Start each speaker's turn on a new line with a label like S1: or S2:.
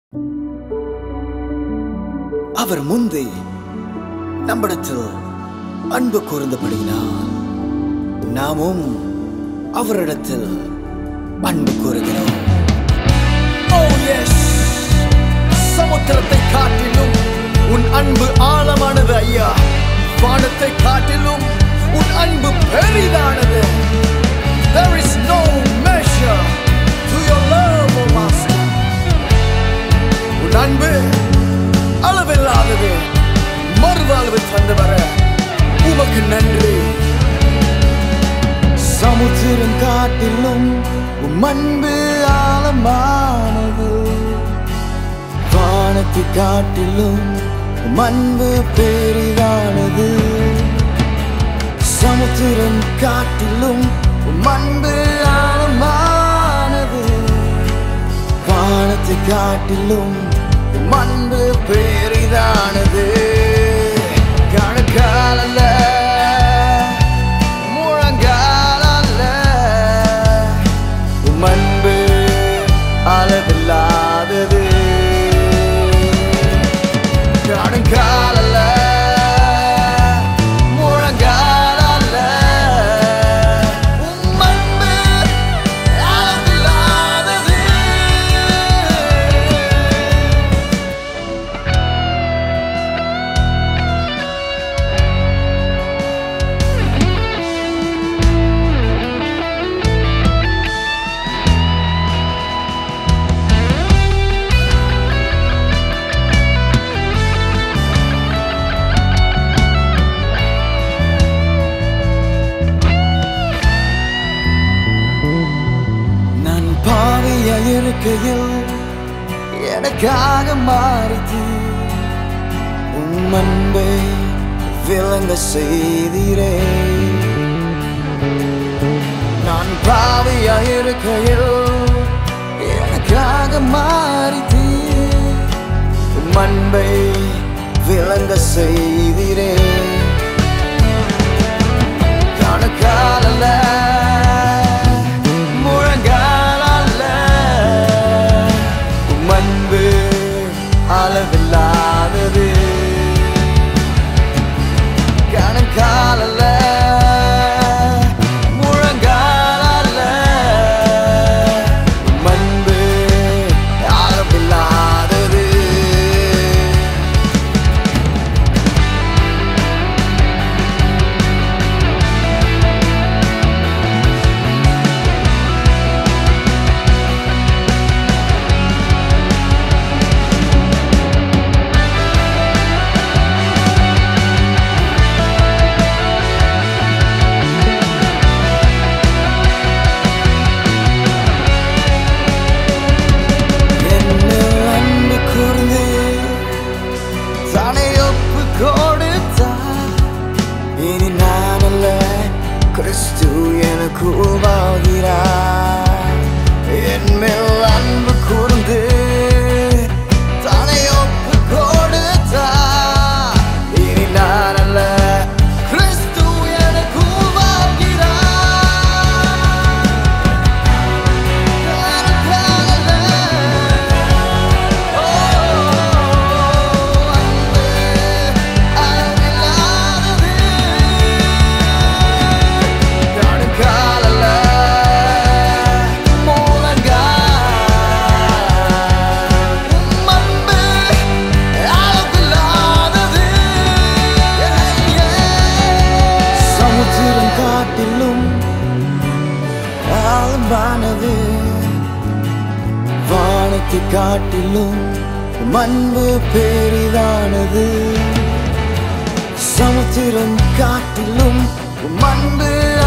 S1: அவர் முந்தி நம்மிடத்தில் அன்பு கூர்ந்தபடியினால் நாமும் அவரிடத்தில் அன்பு கூறுகிறோம் Oh yes சமுத்திரத்தை காட்டிலும் உன் அன்பு ஆழமானது ஐயா வானத்தை காட்டிலும் உன் அன்பு பெரிதானது There is no measure to your love, O Master. உன் அன்பு அளவில்லாதது மறுவாழ்வு தந்து வர உமக்கு நன்றி சமுத்திரம் காட்டிலும் உம் அன்பு ஆழமானது வானத்தை காட்டிலும் உம் அன்பு பெரிதானது சமுத்திரம் காட்டிலும் உம் அன்பு ஆழமானது வானத்தை காட்டிலும் உம் அன்பு பெரிதானது கணக்கால் அல்ல முழங்கால் அல்ல உம் அன்பு அளவில்லாதது கணக்கால் அல்ல முழங்கால் அல்ல உம் அன்பு அளவில்லாதது நான் பாவியா இருக்கையில் எனக்காக மாறித்து உன் அன்பை விளங்க செய்தீரே நான் பாவியா இருக்கையில் எனக்காக மாறித்து உன் அன்பை விளங்க செய்தீரே கணக்கால் அல்ல முழங்கால் அல்ல உம் அன்பு அளவில்லாதது கணக்கால் அல்ல முழங்கால் அல்ல உம் அன்பு அளவில்லாதது என்னில் அன்பு கூர்ந்து தன்னை ஒப்பு கொடுத்தார். இனி நான் அல்ல, கிறிஸ்து எனக்கு வாழ்கிறார். என்மேல் அன்பு கூர்ந்து தன்னை ஒப்பு கொடுத்தார். இனி நான் அல்ல, கிறிஸ்து எனக்கு வாழ்கிறார். சமுத்திரம் காட்டிலும் ஆழமானது வானத்தை காட்டிலும் மண்பு பெரிதானது சமுத்திரம் காட்டிலும் மண்பு